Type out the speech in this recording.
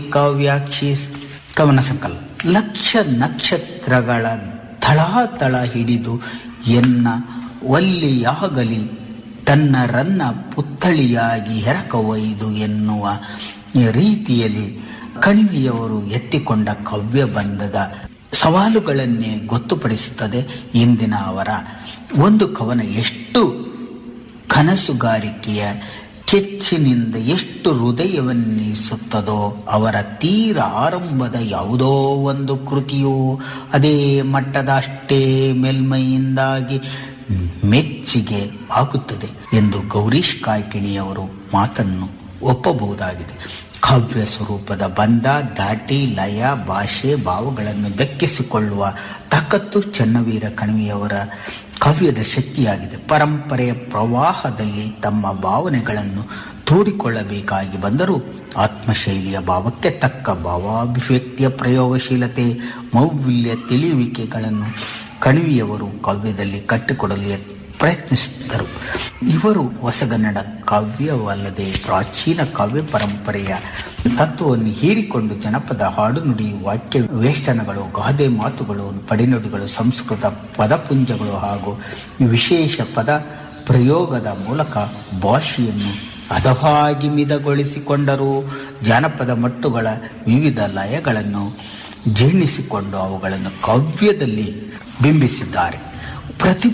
ಕಾವ್ಯಾಕ್ಷಿ ಕವನ ಸಂಕಲನ ಲಕ್ಷ ನಕ್ಷತ್ರಗಳ ಥಳಾಥಳ ಹಿಡಿದು ಎನ್ನ ಒಲ್ಲಿಯಾಗಲಿ ತನ್ನ ರನ್ನ ಪುತ್ಥಳಿಯಾಗಿ ಹೆರಕವೈದು ಎನ್ನುವ ರೀತಿಯಲ್ಲಿ ಕಣಿವೆಯವರು ಎತ್ತಿಕೊಂಡ ಕಾವ್ಯ ಬಂಧದ ಸವಾಲುಗಳನ್ನೇ ಗೊತ್ತುಪಡಿಸುತ್ತದೆ ಇಂದಿನ ಅವರ ಒಂದು ಕವನ ಎಷ್ಟು ಕನಸುಗಾರಿಕೆಯ ಕೆಚ್ಚಿನಿಂದ ಎಷ್ಟು ಹೃದಯವನ್ನಿಸುತ್ತದೋ ಅವರ ತೀರ ಆರಂಭದ ಯಾವುದೋ ಒಂದು ಕೃತಿಯು ಅದೇ ಮಟ್ಟದ ಅಷ್ಟೇ ಮೇಲ್ಮೈಯಿಂದಾಗಿ ಮೆಚ್ಚಿಗೆ ಆಗುತ್ತದೆ ಎಂದು ಗೌರೀಶ್ ಕಾಯ್ಕಿಣಿಯವರು ಮಾತನ್ನು ಒಪ್ಪಬಹುದಾಗಿದೆ ಕಾವ್ಯ ಸ್ವರೂಪದ ಬಂಧ ದಾಟಿ ಲಯ ಭಾಷೆ ಭಾವಗಳನ್ನು ದಕ್ಕಿಸಿಕೊಳ್ಳುವ ತಾಕತ್ತು ಚನ್ನವೀರ ಕಣಿವೆಯವರ ಕಾವ್ಯದ ಶಕ್ತಿಯಾಗಿದೆ ಪರಂಪರೆಯ ಪ್ರವಾಹದಲ್ಲಿ ತಮ್ಮ ಭಾವನೆಗಳನ್ನು ತೋಡಿಕೊಳ್ಳಬೇಕಾಗಿ ಬಂದರೂ ಆತ್ಮಶೈಲಿಯ ಭಾವಕ್ಕೆ ತಕ್ಕ ಭಾವಾಭಿವ್ಯಕ್ತಿಯ ಪ್ರಯೋಗಶೀಲತೆ ಮೌಲ್ಯ ತಿಳಿಯುವಿಕೆಗಳನ್ನು ಕಣಿವೆಯವರು ಕಾವ್ಯದಲ್ಲಿ ಕಟ್ಟಿಕೊಡಲು ಪ್ರಯತ್ನಿಸಿದ್ದರು ಇವರು ಹೊಸಗನ್ನಡ ಕಾವ್ಯವಲ್ಲದೆ ಪ್ರಾಚೀನ ಕಾವ್ಯ ಪರಂಪರೆಯ ತತ್ವವನ್ನು ಹೀರಿಕೊಂಡು ಜನಪದ ಹಾಡುನುಡಿ ವಾಕ್ಯ ವೇಷ್ಟನಗಳು ಗಾದೆ ಮಾತುಗಳು ಪಡಿನುಡಿಗಳು ಸಂಸ್ಕೃತ ಪದಪುಂಜಗಳು ಹಾಗೂ ವಿಶೇಷ ಪದ ಪ್ರಯೋಗದ ಮೂಲಕ ಭಾಷೆಯನ್ನು ಹದವಾಗಿ ಮಿದಗೊಳಿಸಿಕೊಂಡರೂ ಜಾನಪದ ಮಟ್ಟುಗಳ ವಿವಿಧ ಲಯಗಳನ್ನು ಜೀರ್ಣಿಸಿಕೊಂಡು ಅವುಗಳನ್ನು ಕಾವ್ಯದಲ್ಲಿ ಬಿಂಬಿಸಿದ್ದಾರೆ ಪ್ರತಿ